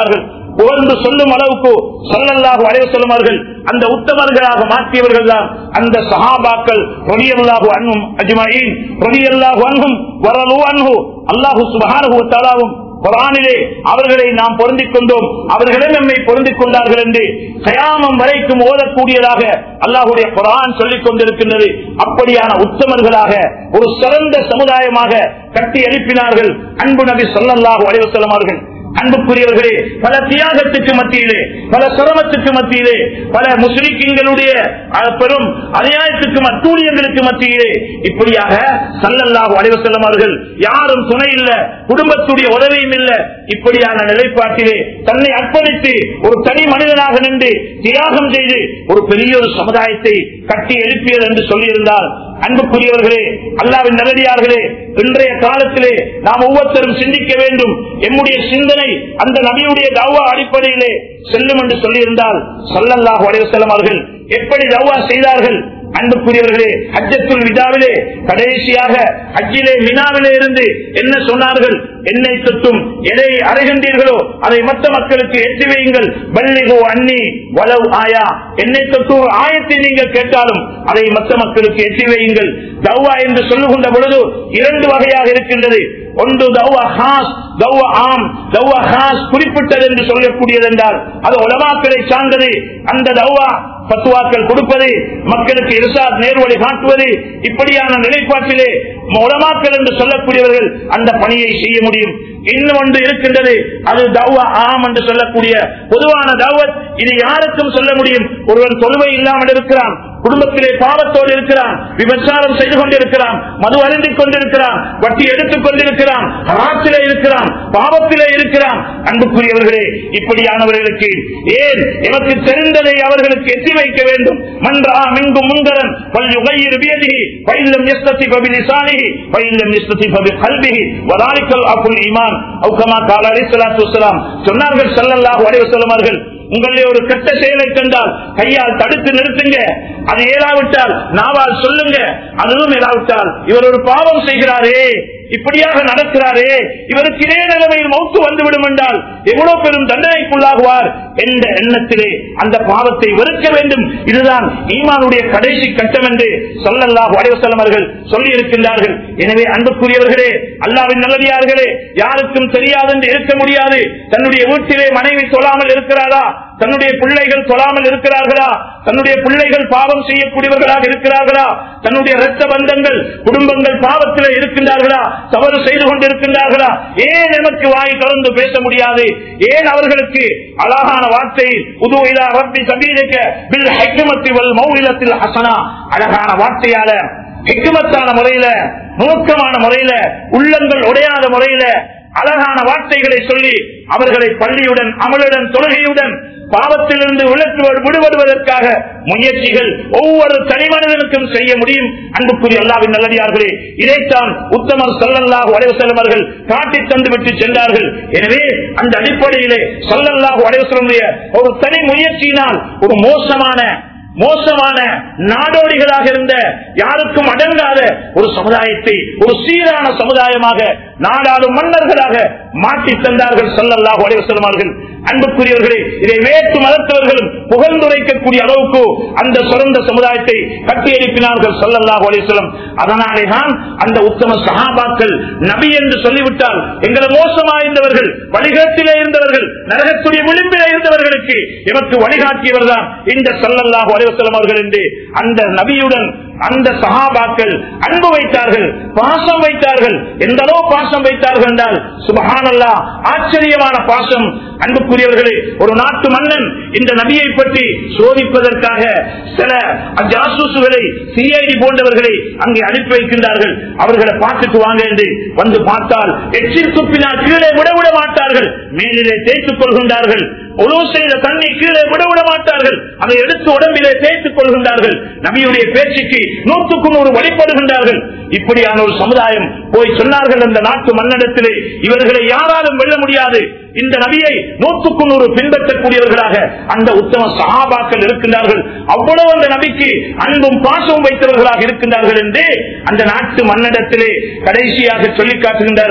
புகழ்ந்து சொல்லும் அளவுக்கு சொல்லல்லாஹு அலைவசல்லம் அவர்கள் அந்த உத்தமர்களாக மாற்றியவர்கள் தான் அந்த சஹாபாக்கள் ரொலியல்லாஹு அன்னும் அஜ்மயின் ரொலியல்லாஹு அன்னும் வரலு அன்ஹு அல்லாஹு சுபஹானஹு தஆலாவும் குரானிலே அவர்களை நாம் பொருந்திக் கொண்டோம் அவர்களே நம்மை பொருந்திக் கொண்டார்கள் என்று கயாமம் வரைக்கும் ஓதக்கூடியதாக அல்லாஹுடைய குரான் சொல்லிக் கொண்டிருக்கின்றது அப்படியான உத்தமர்களாக ஒரு சிறந்த சமுதாயமாக கட்டி எழுப்பினார்கள் அன்பு நபி சொல்லல்லாஹு அலைவசல்லம் அவர்கள் அன்புக்குரியவர்களே பல தியாகத்துக்கு மத்தியிலே பல சிரமத்துக்கு மத்தியிலே பல முஸ்லிம்களுடைய பெரும் அநியாயத்துக்கு அத்தூழியங்களுக்கு மத்தியிலே இப்படியாக சல்லல்லாஹு அலைவசல்லம் அவர்கள் யாரும் துணை இல்ல குடும்பத்துடைய உதவியும் இல்ல இப்படியான நிலைப்பாட்டிலே தன்னை அர்ப்பணித்து ஒரு தனி மனிதனாக நின்று தியாகம் செய்து ஒரு பெரிய ஒரு சமுதாயத்தை கட்டி எழுப்பியது என்று சொல்லியிருந்தால் அன்புக்குரியவர்களே அல்லாவின் நல்லடியார்களே இன்றைய காலத்திலே நாம் ஒவ்வொருத்தரும் சிந்திக்க வேண்டும் எம்முடைய சிந்தனை அந்த நபியுடைய தவா அடிப்படையிலே செல்லும் என்று சொல்லியிருந்தால் சல்லல்லாஹு அலைவசல்லம் அவர்கள் எப்படி தவா செய்தார்கள் அன்புக்குரியவர்களே ஹஜ்ஜத்துல் விதாவிலே கடைசியாக ஹஜ்ஜிலே மினாவிலே இருந்து என்ன சொன்னார்கள் என்னை தொட்டும் எதை அறைகின்றீர்களோ அதை மற்ற மக்களுக்கு எட்டி வையுங்கள் பல்லிகோ அன்னி வளவு ஆயா என்னை தொட்டு ஒரு ஆயத்தை நீங்கள் கேட்டாலும் அதை மற்ற மக்களுக்கு எட்டி வையுங்கள் தவ்வா என்று சொல்லுகின்ற பொழுது இரண்டு வகையாக இருக்கின்றது ஒன்று தவ்வா ஹாஸ் தவ்வா ஆம் தவ்வா ஹாஸ் குறிப்பிட்டது என்று சொல்லக்கூடியது என்றால் அது உலமாக்களை சார்ந்தது அந்த தவ்வா பத்துவாக்கள் கொடுப்பது மக்களுக்கு இருசாத் நேர்வழி காட்டுவது இப்படியான நிலைப்பாட்டிலே உலமாக்கள் என்று சொல்லக்கூடியவர்கள் அந்த பணியை செய்ய முடியும் இன்னும் ஒன்று இருக்கின்றது அது தவ்வா ஆம் என்று சொல்லக்கூடிய பொதுவான தாவத் இது யாருக்கும் சொல்ல முடியும் ஒருவன் தொழுவை இல்லாமல் இருக்கிறான் குடும்பத்திலே பாவத்தோடு இருக்கிறான் விபச்சாரம் செய்து கொண்டிருக்கிறான் மது அருந்திக் கொண்டிருக்கிறான் வட்டி எடுத்துக் கொண்டிருக்கிறான் ஹராத்திலே இருக்கிறான் பாவத்திலே இருக்கிறான் அன்புக்குரியவர்களே இப்படியானவர்களுக்கு ஏன் எனக்கு தெரிந்ததை அவர்களுக்கு எத்தி வைக்க வேண்டும் மன்றா மிங்கும் முன்கரன் பல்யுகையிர் வியதிகி பயிலம் எஸ்தத்தி பபி லிசானிகி பயிலம் எஸ்தத்தி பபி கல்விகி வதாலிக்கல் அப்புல் ஈமான் அவுக்கமா கால அலிசலாத்து வசலாம் சொன்னார்கள் சல்லல்லாஹு அலைஹி வஸல்லம் அவர்கள் உங்களுடைய ஒரு கெட்ட செயலை கண்டால் கையால் தடுத்து நிறுத்துங்க அது ஏலாவிட்டால் நாவால் சொல்லுங்க அதுவும் ஏலாவிட்டால் இவர் ஒரு பாவம் செய்கிறாரே இப்படியாக நடக்கிறாரே இவருக்கு இதே நிலைமையில் மௌத்து வந்துவிடும் என்றால் எவ்வளவு பெரும் தண்டனைக்குள்ளாகுவார் என்ற எண்ணத்திலே அந்த பாவத்தை வெறுக்க வேண்டும் இதுதான் ஈமானுடைய கடைசி கட்டம் என்று சொல்லல்லாஹு அலைவசல்லம் அவர்கள் சொல்லி இருக்கின்றார்கள் எனவே அன்புக்குரியவர்களே அல்லாவின் நல்லடியார்களே யாருக்கும் தெரியாது என்று இருக்க முடியாது தன்னுடைய வீட்டிலே மனைவி சொல்லாமல் இருக்கிறாரா தன்னுடைய பிள்ளைகள் சொல்லாமல் இருக்கிறார்களா தன்னுடைய பிள்ளைகள் பாவம் செய்யக்கூடியவர்களாக இருக்கிறார்களா தன்னுடைய இரத்த பந்தங்கள் குடும்பங்கள் பாவத்தில் இருக்கின்றார்களா தவறு செய்து கொண்டிருக்கின்றார்களா ஏன் எனக்கு வாய் கலந்து பேச முடியாது ஏன் அவர்களுக்கு அழகான வார்த்தை உதுவிலா ரப்பி சபீலிக்க பில் ஹைக்குமத்தி வல் மௌலிலத்தில் ஹசனா அழகான வார்த்தையால ஹிக்குமத்தான முறையில நுணுக்கமான முறையில உள்ளங்கள் உடையாத முறையில அழகான வார்த்தைகளை சொல்லி அவர்களை பள்ளியுடன் அமலுடன் தொழுகையுடன் பாவத்திலிருந்து விளக்கு விடுபடுவதற்காக முயற்சிகள் ஒவ்வொரு தனி மனிதனுக்கும் செய்ய முடியும் அன்புக்குரிய அல்லாவின் நல்லடியார்களே இதைத்தான் உத்தமர் சல்லல்லாஹு அலைவசலம் அவர்கள் காட்டி தந்து விட்டு சென்றார்கள் எனவே அந்த அடிப்படையிலே சல்லல்லாஹு அலைவசலமுடைய ஒரு தனி முயற்சியினால் ஒரு மோசமான மோசமான நாடோடிகளாக இருந்த யாருக்கும் அடங்காத ஒரு சமுதாயத்தை ஒரு சீரான சமுதாயமாக நாடாளும் மன்னர்களாக மாற்றி தந்தார்கள் சல்லல்லாஹு அலைவசல்மார்கள் அன்புக்குரியவர்களே இதை வேற்று மதத்தவர்களும் புகழ்ந்துரைக்கக்கூடிய அளவுக்கு அந்த சிறந்த சமுதாயத்தை கட்டி எழுப்பினார்கள் சல்லல்லாஹு அலிஸ்லம் அதனாலே தான் அந்த உத்தம சகாபாக்கள் நபி என்று சொல்லிவிட்டால் எங்களை மோசமாயிருந்தவர்கள் வழிகாட்டிலே இருந்தவர்கள் நரகத்துடைய விளிம்பிலே இருந்தவர்களுக்கு எமக்கு வழிகாட்டியவர் தான் இந்த சல்லல்லாஹு அலிவசலம் அவர்கள் என்று அந்த நபியுடன் அந்த சகாபாக்கள் அன்பு வைத்தார்கள் பாசம் வைத்தார்கள் எந்த அளவு பாசம் வைத்தார்கள் என்றால் சுபஹானல்லா ஆச்சரியமான பாசம் அன்புக்குரியவர்களே ஒரு நாட்டு மன்னன் இந்த நபியை பற்றி சோதிப்பதற்காக சில ஜாசூசுகளை சிஐடி போன்றவர்களை அங்கே அனுப்பி வைக்கின்றார்கள் அவர்களை பார்த்துட்டு வாங்க என்று வந்து பார்த்தால் எச்சில் துப்பினால் கீழே விட விட மாட்டார்கள் மேலிலே தேய்த்துக் கொள்கின்றார்கள் உழவு செய்த தண்ணி கீழே விட விட மாட்டார்கள் அதை எடுத்து உடம்பிலே தேய்த்துக் கொள்கின்றார்கள் நபியுடைய பேச்சுக்கு நூற்றுக்கு நூறு வழிபடுகின்றார்கள் இப்படியான ஒரு சமுதாயம் போய் சொன்னார்கள் அந்த நாட்டு மன்னடத்திலே இவர்களை யாராலும் வெல்ல முடியாது இந்த நபியை நூற்றுக்கு நூறு பின்பற்றக்கூடியவர்களாக அந்த உத்தம சகாபாக்கள் இருக்கின்றார்கள் அவ்வளவு அந்த நபிக்கு அன்பும் பாசமும் வைத்தவர்களாக இருக்கின்றார்கள் என்று அந்த நாட்டு மன்னடத்திலே கடைசியாக சொல்லி காட்டுகின்றார்கள்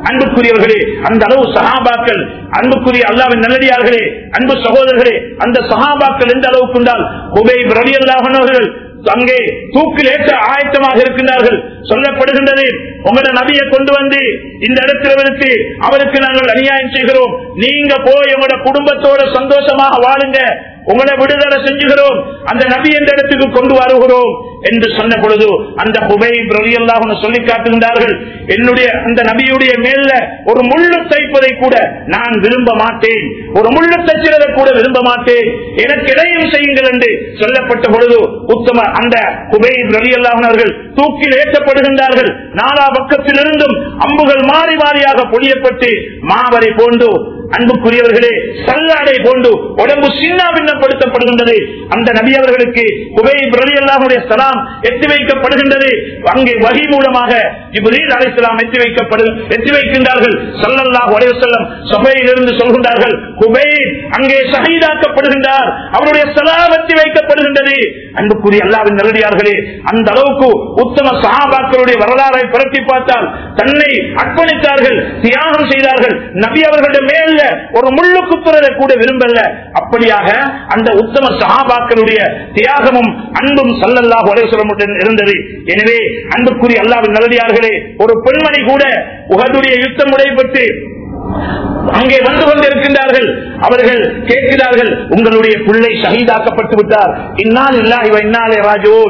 அன்புக்குரியவர்களே அந்த அளவு சஹாபாக்கள் அன்புக்குரிய அல்லாவின் நல்லடியார்களே அன்பு சகோதரர்களே அந்த சஹாபாக்கள் எந்த அளவுக்கு இருந்தால் குபை ரவி அல்லாஹர்கள் அங்கே தூக்கில் ஏற்ற ஆயத்தமாக இருக்கின்றார்கள் சொல்லப்படுகின்றது உங்களோட நபியை கொண்டு வந்து இந்த இடத்துல வைத்து அவருக்கு நாங்கள் அநியாயம் செய்கிறோம் நீங்க போய் உங்களோட குடும்பத்தோட சந்தோஷமாக வாழுங்க உங்களை விடுதலை செஞ்சுகிறோம் அந்த நபி எந்த இடத்துக்கு கொண்டு வருகிறோம் என்று சொன்ன பொழுது அந்த குபை பிரதியெல்லாம் சொல்லி காட்டுகின்றார்கள் என்னுடைய அந்த நபியுடைய மேல ஒரு முள்ளு தைப்பதை கூட நான் விரும்ப மாட்டேன் ஒரு முள்ளு தைக்கிறதை கூட விரும்ப மாட்டேன் எனக்கு இடையும் செய்யுங்கள் என்று சொல்லப்பட்ட பொழுது உத்தம அந்த குபை பிரதியெல்லாம் அவர்கள் தூக்கில் ஏற்றப்படுகின்றார்கள் நாலா பக்கத்திலிருந்தும் அம்புகள் மாறி மாறியாக பொழியப்பட்டு மாவரை போன்று அன்புக்குரியவர்களே சல்லாடை போன்று உடம்பு சின்ன பின்னப்படுத்தப்படுகின்றது அந்த நபி அவர்களுக்கு குபை பிரதியல்லாவுடைய சலாம் எத்தி வைக்கப்படுகின்றது அங்கே வகி மூலமாக இப்ரீல் அலைசலாம் எத்தி வைக்கப்படு எத்தி வைக்கின்றார்கள் சல்லல்லாஹு அலைஹி வஸல்லம் சபையிலிருந்து சொல்கின்றார்கள் குபை அங்கே ஷஹீதாக்கப்படுகின்றார் அவருடைய சலாம் எத்தி வைக்கப்படுகின்றது அன்புக்குரிய அல்லாவின் நல்லடியார்களே அந்த அளவுக்கு உத்தம சஹாபாக்களுடைய வரலாறை புரட்டி பார்த்தால் தன்னை அர்ப்பணித்தார்கள் தியாகம் செய்தார்கள் நபி அவர்களுடைய மேல ஒரு முள்ளு குத்துறதை கூட விரும்பல அப்படியாக அந்த உத்தம சஹாபாக்களுடைய தியாகமும் அன்பும் சல்லல்லாஹு அலைவசலமுடன் இருந்தது எனவே அன்புக்குரிய அல்லாவின் நல்லடியார்களே ஒரு பெண்மணி கூட உகதுடைய யுத்தம் உடைபட்டு அங்கே வந்து கொண்டிருக்கின்றார்கள் அவர்கள் கேட்கிறார்கள் உங்களுடைய பிள்ளை ஷஹீதாக்கப்பட்டு விட்டார் இன்னால் இல்லா இவ இன்னாலே ராஜோன்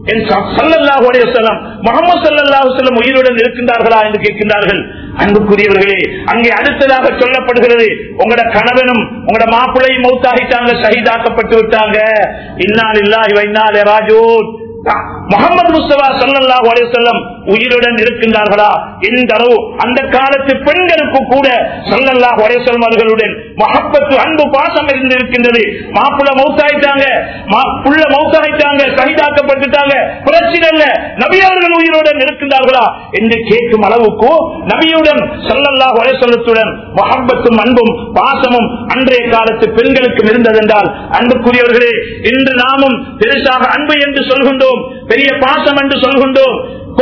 முகமது உயிருடன் இருக்கின்றார்களா என்று கேட்கின்றார்கள் அன்புக்குரியவர்களே அங்கே அடுத்ததாக சொல்லப்படுகிறது உங்களோட கணவனும் உங்களோட மாப்பிள்ளையும் மௌத்தாகிட்டாங்க சகிதாக்கப்பட்டு விட்டாங்க இன்னால் இல்லா இவ இன்னாலே ராஜோன் முகமது முஸ்தபா சல்லா செல்லம் உயிருடன் இருக்கின்றார்களா இந்த அளவு அந்த காலத்து பெண்களுக்கு கூட சல்லல்லா செல்லம் அவர்களுடன் மகப்பத்து அன்பு பாசம் இருந்திருக்கின்றது மாப்பிள்ள மௌத்தாயிட்டாங்க புள்ள மௌத்தாயிட்டாங்க கைதாக்கப்பட்டுட்டாங்க பிரச்சனை இல்ல நபி அவர்கள் உயிருடன் இருக்கின்றார்களா என்று கேட்கும் அளவுக்கு நபியுடன் சல்லல்லா செல்லத்துடன் மகப்பத்தும் அன்பும் பாசமும் அன்றைய காலத்து பெண்களுக்கும் இருந்ததென்றால் அன்புக்குரியவர்களே இன்று நாமும் பெருசாக அன்பு என்று சொல்கின்றோம் பெரிய பாசம் என்று சொல்கின்றோம்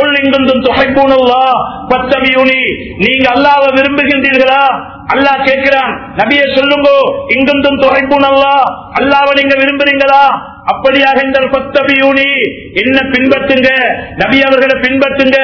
நீங்க அல்லாவை விரும்புகின்றீர்களா அல்லாஹ் கேட்கிறான் நபிய சொல்லுங்க இங்குந்தும் தொகைப்பூன் அல்லா அல்லாவை நீங்க விரும்புறீங்களா அப்படியாக இந்த பத்தபியூனி என்ன பின்பற்றுங்க நபி அவர்களை பின்பற்றுங்க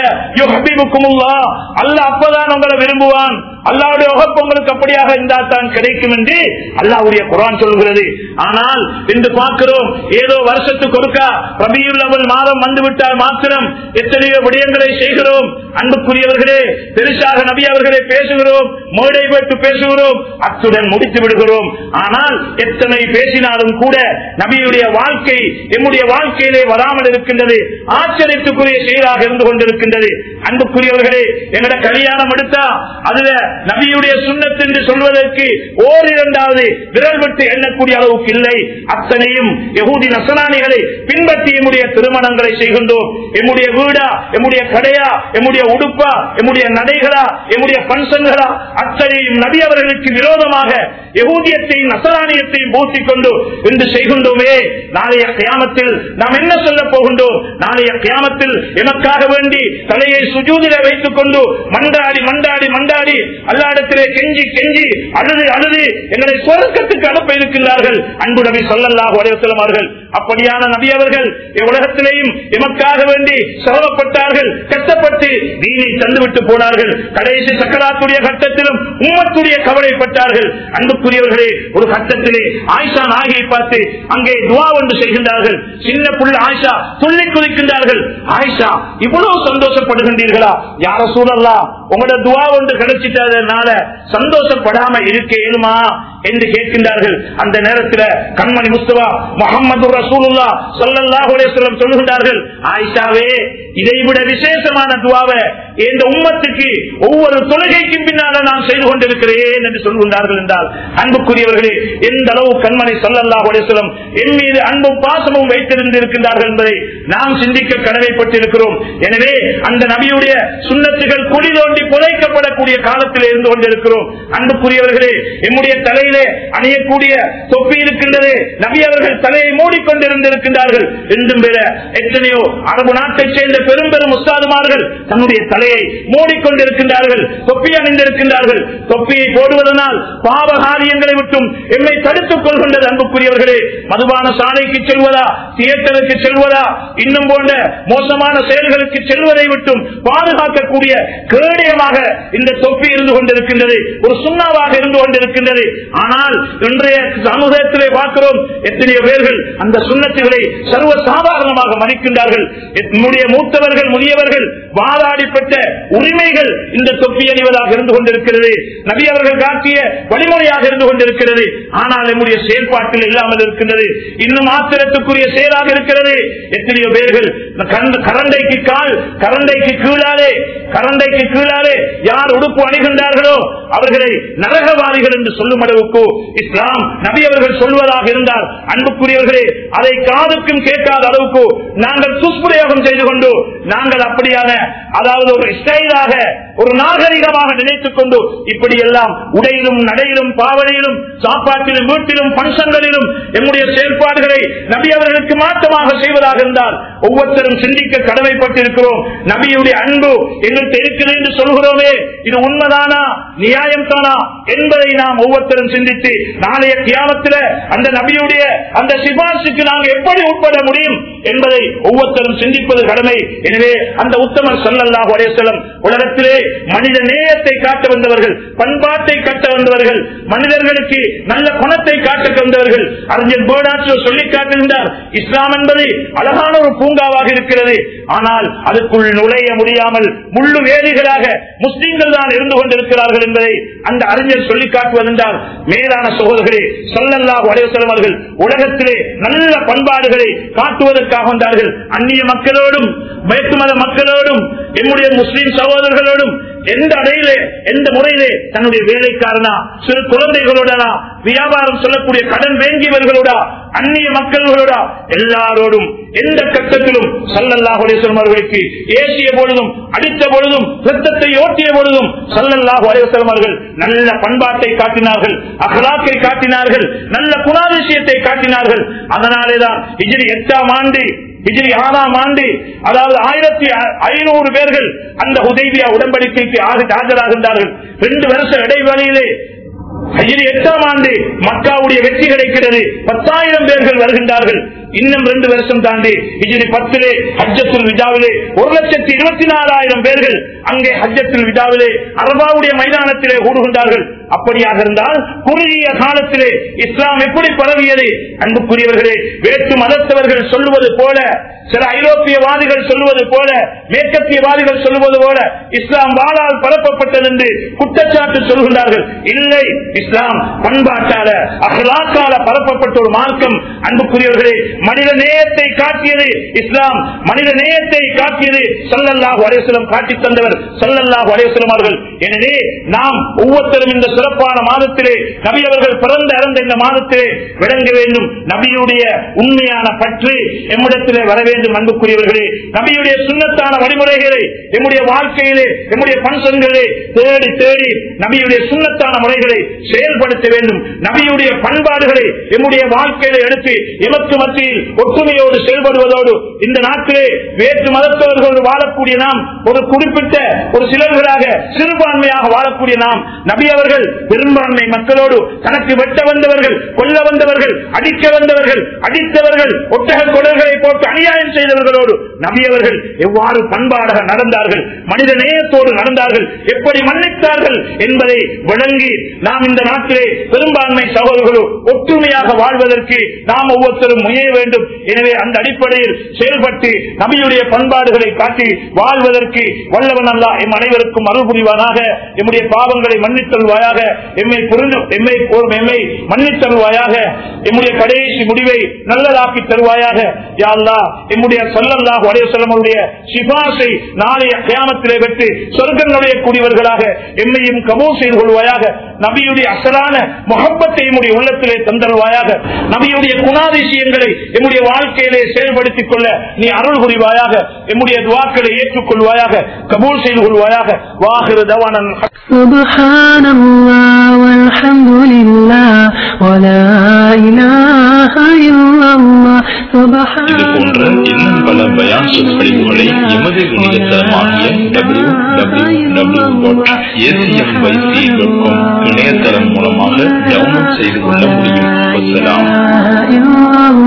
அல்லாஹ் அப்பதான் உங்களை விரும்புவான் அல்லாவுடைய உகப்பு உங்களுக்கு அப்படியாக இருந்தால் தான் கிடைக்கும் என்று அல்லாவுடைய குரான் சொல்கிறது ஆனால் இன்று பார்க்கிறோம் ஏதோ வருஷத்துக்கு ஒருக்கா ரபியுல் அவள் மாதம் வந்துவிட்டால் மாத்திரம் எத்தனையோ விடயங்களை செய்கிறோம் அன்புக்குரியவர்களே பெருசாக நபி அவர்களை பேசுகிறோம் மோடை போட்டு பேசுகிறோம் அத்துடன் முடித்து விடுகிறோம் ஆனால் எத்தனை பேசினாலும் கூட நபியுடைய வாழ்க்கை எம்முடைய வாழ்க்கையிலே வராமல் இருக்கின்றது ஆச்சரியத்துக்குரிய செயலாக இருந்து கொண்டிருக்கின்றது அன்புக்குரியவர்களே எங்கட கல்யாணம் எடுத்தா அதுல நபியுடைய சுண்ணத் என்று சொல்வதற்கு ஓரிரண்டாவது விரல் விட்டு எண்ணக்கூடிய அளவுக்கு இல்லை அத்தனையும் யகூதி நசனானிகளை பின்பற்றி எம்முடைய திருமணங்களை செய்கின்றோம் எம்முடைய வீடா எம்முடைய கடையா எம்முடைய உடுப்பா எம்முடைய நடைகளா எம்முடைய பன்சன்களா அத்தனையும் நபி அவர்களுக்கு விரோதமாக யகூதியத்தையும் நசராணியத்தையும் பூட்டிக் கொண்டு இன்று செய்கின்றோமே நாளைய கியாமத்தில் நாம் என்ன சொல்ல போகின்றோம் நாளைய கியாமத்தில் எமக்காக வேண்டி தலையை சுஜூதில வைத்துக் கொண்டு மண்டாடி மண்டாடி மண்டாடி அல்லாடத்திலே கெஞ்சி கெஞ்சி அழுது அழுது எங்களை சொர்க்கத்துக்கு அனுப்ப இருக்கின்றார்கள் அன்பு நபி சொல்லல்லாஹு அலைவசலமார்கள் அப்படியான நபி அவர்கள் உலகத்திலேயும் எமக்காக வேண்டி சிரமப்பட்டார்கள் கஷ்டப்பட்டு தீனை தந்துவிட்டு போனார்கள் கடைசி சக்கராத்துடைய கட்டத்திலும் உம்மத்துடைய கவலைப்பட்டார்கள் அன்புக்குரியவர்களே ஒரு கட்டத்திலே ஆயிஷா நாகியை பார்த்து அங்கே துவா ஒன்று செய்கின்றார்கள் சின்ன புள்ள ஆயிஷா துள்ளி குதிக்கின்றார்கள் ஆயிஷா இவ்வளவு சந்தோஷப்படுகின்றீர்களா யார சூழல்லா உங்களோட துவா ஒன்று கிடைச்சிட்டதுனால சந்தோஷப்படாம இருக்க இயலுமா என்று கேட்கின்றார்கள் அந்த நேரத்தில் கண்மணி முஸ்தபா முகமது ரசூலுல்லா சொல்லல்லாஹு அலைஹி வஸல்லம் சொல்லுகின்றார்கள் ஆயிஷாவே இதைவிட விசேஷமான துவாவை இந்த உம்மத்துக்கு ஒவ்வொரு தொழுகைக்கும் பின்னால நான் செய்து கொண்டிருக்கிறேன் என்று சொல்கின்றார்கள் என்றால் அன்புக்குரியவர்களே எந்த அளவு கண்மணி சொல்லல்லாஹு அலைஹி வஸல்லம் என் மீது அன்பும் பாசமும் வைத்திருந்திருக்கின்றார்கள் என்பதை நாம் சிந்திக்க கடமைப்பட்டிருக்கிறோம் எனவே அந்த நபியுடைய சுண்ணத்துகள் குடி தோண்டி புதைக்கப்படக்கூடிய காலத்தில் இருந்து கொண்டிருக்கிறோம் அன்புக்குரியவர்களே எம்முடைய தலையில் தலையிலே அணியக்கூடிய தொப்பி இருக்கின்றது நபி அவர்கள் தலையை மூடிக்கொண்டிருந்திருக்கின்றார்கள் என்றும் பெற எத்தனையோ அரபு நாட்டைச் சேர்ந்த பெரும் பெரும் உஸ்தாதுமார்கள் தன்னுடைய தலையை மூடிக்கொண்டிருக்கின்றார்கள் தொப்பி அணிந்திருக்கின்றார்கள் தொப்பியை போடுவதனால் பாவ காரியங்களை விட்டும் எம்மை தடுத்துக் கொள்கின்றது அன்புக்குரியவர்களே மதுபான சாலைக்கு செல்வதா தியேட்டருக்கு செல்வதா இன்னும் போன்ற மோசமான செயல்களுக்கு செல்வதை விட்டும் பாதுகாக்கக்கூடிய கேடயமாக இந்த தொப்பி இருந்து கொண்டிருக்கின்றது ஒரு சுண்ணாவாக இருந்து கொண்டிருக்கின்றது ஆனால் இன்றைய சமூகத்திலே பார்க்கிறோம் எத்தனையோ பேர்கள் அந்த சுண்ணத்துகளை சர்வ சாதாரணமாக மதிக்கின்றார்கள் நம்முடைய மூத்தவர்கள் முதியவர்கள் வாதாடி பெற்ற உரிமைகள் இந்த தொப்பி அணிவதாக இருந்து கொண்டிருக்கிறது நபி அவர்கள் காட்டிய வழிமுறையாக இருந்து கொண்டிருக்கிறது ஆனால் நம்முடைய செயல்பாட்டில் இல்லாமல் இருக்கின்றது இன்னும் ஆத்திரத்துக்குரிய செயலாக இருக்கிறது எத்தனையோ பேர்கள் கரண்ட- கரண்டைக்கு கால் கரண்டைக்கு கீழாலே கரண்டைக்கு கீழாலே யார் உடுப்பு அணிகின்றார்களோ அவர்களை நரகவாதிகள் என்று சொல்லும் அளவுக்கு இஸ்லாம் நபி அவர்கள் சொல்வதாக இருந்தால் அன்புக்குரியவர்களே அதை காதுக்கும் கேட்காத அளவுக்கு நாங்கள் துஷ்பிரயோகம் செய்து கொண்டு நாங்கள் அப்படியான அதாவது ஒரு ஸ்டைலாக ஒரு நாகரிகமாக நினைத்துக் கொண்டு இப்படி எல்லாம் உடையிலும் நடையிலும் பாவனையிலும் சாப்பாட்டிலும் வீட்டிலும் பங்கங்களிலும் எம்முடைய செயல்பாடுகளை நபி அவர்களுக்கு மாற்றமாக செய்வதாக இருந்தால் ஒவ்வொருத்தரும் சிந்திக்க கடமைப்பட்டிருக்கிறோம் நபியுடைய அன்பு எங்களுக்கு இருக்கிறது என்று சொல்கிறோமே இது உண்மைதானா நியாயம் தானா என்பதை நாம் ஒவ்வொருத்தரும் சிந்தித்து நாளைய கியாமத்தில் அந்த நபியுடைய அந்த சிபாசுக்கு நாங்கள் எப்படி உட்பட முடியும் என்பதை ஒவ்வொருத்தரும் சிந்திப்பது கடமை எனவே அந்த உத்தமர் சொல்லல்லாஹு அலையம் உலகத்திலே மனித நேயத்தை காட்ட வந்தவர்கள் பண்பாட்டை காட்ட வந்தவர்கள் மனிதர்களுக்கு நல்ல குணத்தை காட்ட வந்தவர்கள் அறிஞர் பேர்டாச்சோ சொல்லி காட்டுகின்றார் இஸ்லாம் என்பது அழகான ஒரு பூங்காவாக இருக்கிறது ஆனால் அதுக்குள் நுழைய முடியாமல் முள்ளு வேலிகளாக முஸ்லிம்கள் தான் இருந்து கொண்டிருக்கிறார்கள் என்பதை அந்த அறிஞர் சொல்லி காட்டுவதென்றால் மேலான சகோதரர்களே சொல்லல்லாஹு அலைவசலம் அவர்கள் உலகத்திலே நல்ல பண்பாடுகளை காட்டுவதற்காக வந்தார்கள் அந்நிய மக்களோடும் மேற்குமத மக்களோடும் என்னுடைய முஸ்லிம் சகோதரர்களோடும் எந்த அடையிலே எந்த முறையிலே தன்னுடைய வேலைக்காரனா சிறு குழந்தைகளோடனா வியாபாரம் சொல்லக்கூடிய கடன் வேங்கியவர்களோட அந்நிய மக்களோட எல்லாரோடும் எந்த கட்டத்திலும் சல்லல்லாஹு அலைஹிவஸல்லம் அவர்களுக்கு ஏசிய பொழுதும் அடித்த பொழுதும் ரத்தத்தை ஓட்டிய பொழுதும் சல்லல்லாஹு அலைஹிவஸல்லம் அவர்கள் நல்ல பண்பாட்டை காட்டினார்கள் அகலாக்கை காட்டினார்கள் நல்ல குணாதிசயத்தை காட்டினார்கள் அதனாலேதான் இஜிரி எட்டாம் ஆண்டு ஹிஜ்ரி ஆறாம் ஆண்டு அதாவது ஆயிரத்தி ஐநூறு பேர்கள் அந்த உதவியா உடன்படிக்கைக்கு ஆக- ஆஜராகின்றார்கள் ரெண்டு வருஷ இடைவெளியிலே ஹஜ்ரி எட்டாம் ஆண்டு மக்காவுடைய வெற்றி கிடைக்கிறது பத்தாயிரம் பேர்கள் வருகின்றார்கள் இன்னும் ரெண்டு வருஷம் தாண்டி ஹிஜ்ரி பத்திலே ஹஜ்ஜத்துல் விஜாவிலே ஒரு லட்சத்தி இருபத்தி நாலாயிரம் பேர்கள் அங்கே ஹஜ்ஜத்துல் விஜாவிலே அரபாவுடைய மைதானத்திலே கூடுகின்றார்கள் அப்படியாக இருந்தால் குறுகிய காலத்திலே இஸ்லாம் எப்படி பரவியது அன்புக்குரியவர்களே வேற்று மதத்தவர்கள் சொல்லுவது போல சில ஐரோப்பியவாதிகள் சொல்லுவது போல மேற்கத்தியவாதிகள் சொல்லுவது போல இஸ்லாம் வாழால் பரப்பப்பட்டது என்று குற்றச்சாட்டு சொல்கின்றார்கள் இல்லை இஸ்லாம் பண்பாட்டால அகலாக்கால பரப்பப்பட்ட ஒரு மார்க்கம் அன்புக்குரியவர்களே மனித நேயத்தை காட்டியது இஸ்லாம் மனித நேயத்தை காட்டியது சல்லல்லாஹு அலைவசலம் காட்டி தந்தவர் சல்லல்லாஹு அலைவசலம் அவர்கள் எனவே நாம் ஒவ்வொருத்தரும் இந்த சிறப்பான மாதத்திலே நபி அவர்கள் பிறந்த இறந்த இந்த மாதத்திலே விளங்க வேண்டும் நபியுடைய உண்மையான பற்று எம்மிடத்திலே வர வேண்டும் அன்புக்குரியவர்களே நபியுடைய சுண்ணத்தான வழிமுறைகளை எம்முடைய வாழ்க்கையிலே எம்முடைய பன்சன்களே தேடி தேடி நபியுடைய சுண்ணத்தான முறைகளை செயல்படுத்த வேண்டும் நபியுடைய பண்பாடுகளை எம்முடைய வாழ்க்கையில எடுத்து எமக்கு மத்தியில் ஒற்றுமையோடு செயல்படுவதோடு இந்த நாட்டிலே வேற்று மதத்தவர்கள் வாழக்கூடிய நாம் ஒரு குறிப்பிட்ட ஒரு சிலர்களாக சிறுபான்மையாக வாழக்கூடிய நாம் நபி அவர்கள் பெரும்பான்மை மக்களோடு தனக்கு வெட்ட வந்தவர்கள் கொல்ல வந்தவர்கள் அடிக்க வந்தவர்கள் அடித்தவர்கள் ஒட்டக கொடர்களை போட்டு அநியாயம் செய்தவர்களோடு நபி அவர்கள் எவ்வாறு பண்பாடாக நடந்தார்கள் மனித நேயத்தோடு நடந்தார்கள் எப்படி மன்னித்தார்கள் என்பதை விளங்கி நாம் இந்த நாட்டிலே பெரும்பான்மை சகோதரர்களோ ஒற்றுமையாக வாழ்வதற்கு நாம் ஒவ்வொருத்தரும் முயல வேண்டும் எனவே அந்த அடிப்படையில் செயல்பட்டு நபியுடைய பண்பாடுகளை காட்டி வாழ்வதற்கு வல்லவன் அல்லா எம் அனைவருக்கும் அருள் புரிவானாக எம்முடைய பாவங்களை மன்னித்தல்வாயாக எம்மை புரிந்து எம்மை போர் எம்மை மன்னித்தல்வாயாக எம்முடைய கடைசி முடிவை நல்லதாக்கி தருவாயாக யா அல்லாஹ் எம்முடைய சொல்லல்லாஹு அலைஹி வஸல்லம் அவருடைய சிபாசை நாளைய கியாமத்திலே பெற்று சொர்க்கம் நுழையக்கூடியவர்களாக எம்மையும் கபூல் செய்து கொள்வாயாக நபியுடைய அசலான முகப்பத்தை எம்முடைய உள்ளத்திலே தந்தல்வாயாக நபியுடைய குணாதிசயங்களை எம்முடைய வாழ்க்கையிலே செயல்படுத்திக் கொள்ள நீ அருள் புரிவாயாக எம்முடைய துவாக்களை ஏற்றுக்கொள்வாயாக கபூல் செய்து கொள்வாயாக வாகிரு தவானன் سبحان الله الله والحمد لله ولا إله إلا الله سبحان இது போன்ற இன்னும் பல பயான் சொற்பொழிவுகளை எமது இணையதளமாகிய W W W dot ACMYC dot com இணையதளம் மூலமாக டவுன்லோட் செய்து கொள்ள முடியும் வசலாம்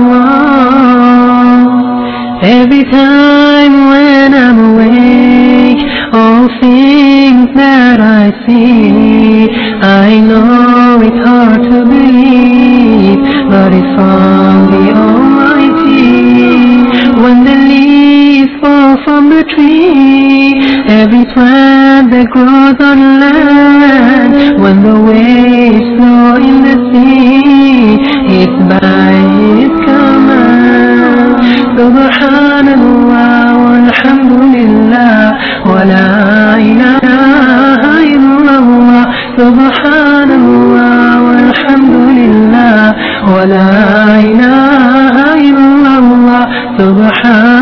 Every time when I'm awake, all things that I see, I know it's hard to believe, but it's from the Almighty. When the leaves fall from the tree, every plant that grows on land, when the waves flow in the sea, it's by His command. سبحان الله والحمد لله ولا إله إلا الله سبحان الله والحمد لله ولا إله إلا الله سبحان